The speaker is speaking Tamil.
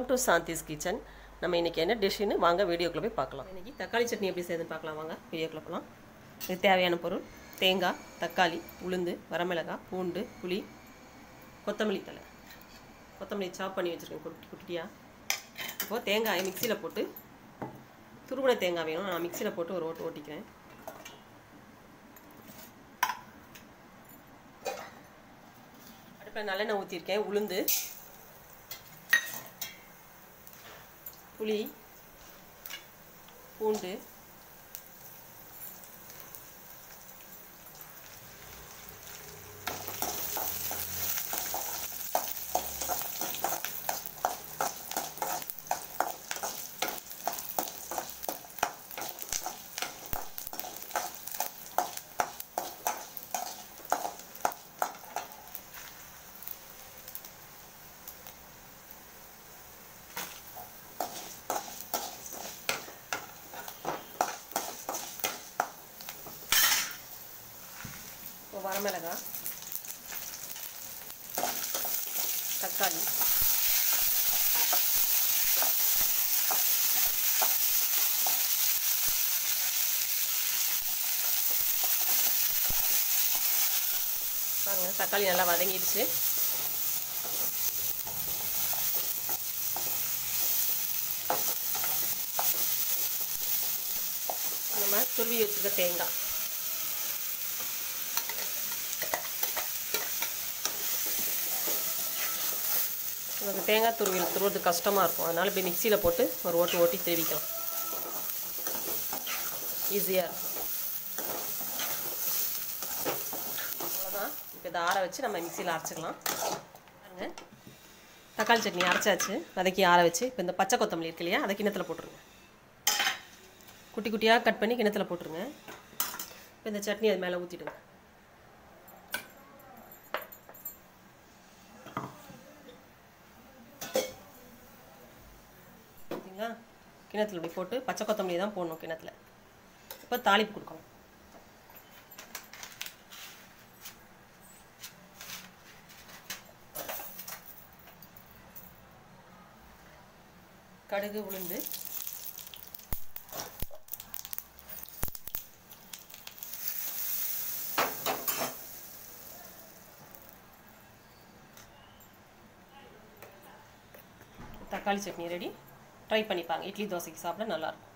டு சாந்திஸ் கிச்சன் நம்ம இன்றைக்கி என்ன டிஷ்ஷுன்னு வாங்க வீடியோக்குள்ளே போய் பார்க்கலாம் இன்றைக்கி தக்காளி சட்னி எப்படி செய்யுதுன்னு பார்க்கலாம் வாங்க வீடியோக்குள்ளே போகலாம் இது தேவையான பொருள் தேங்காய் தக்காளி உளுந்து வரமிளகாய் பூண்டு புளி கொத்தமல்லி தலை கொத்தமல்லி சாப் பண்ணி வச்சுருக்கேன் குட்டி குட்டியாக இப்போது தேங்காயை மிக்சியில் போட்டு துருவன தேங்காய் வேணும் நான் மிக்சியில் போட்டு ஒரு ஓட்டு ஓட்டிக்கிறேன் அடுப்பில் நல்லெண்ணெய் ஊற்றிருக்கேன் உளுந்து புளி பூண்டு இப்போ வரமிளகாய் தக்காளி பாருங்க தக்காளி நல்லா வதங்கிடுச்சு நம்ம துருவி வச்சுருக்க தேங்காய் நமக்கு தேங்காய் துருவியில் துருவது கஷ்டமாக இருக்கும் அதனால் இப்படி மிக்சியில் போட்டு ஒரு ஓட்டு ஓட்டி திருவிக்கலாம் ஈஸியாக இருக்கும் அவ்வளோதான் இப்போ இதை ஆற வச்சு நம்ம மிக்சியில் அரைச்சிக்கலாம் பாருங்க தக்காளி சட்னி அரைச்சாச்சு வதக்கி ஆற வச்சு இப்போ இந்த பச்சை கொத்தமல்லி இருக்கு இல்லையா அதை கிணத்துல போட்டுருங்க குட்டி குட்டியாக கட் பண்ணி கிணத்துல போட்டுருங்க இப்போ இந்த சட்னி அது மேலே ஊற்றிடுங்க பார்த்தீங்களா கிணத்துல இப்படி போட்டு பச்சை கொத்தமல்லி தான் போடணும் கிணத்துல இப்போ தாளிப்பு கொடுக்கணும் கடுகு உளுந்து தக்காளி சட்னி ரெடி ட்ரை பண்ணிப்பாங்க இட்லி தோசைக்கு சாப்பிட நல்லாயிருக்கும்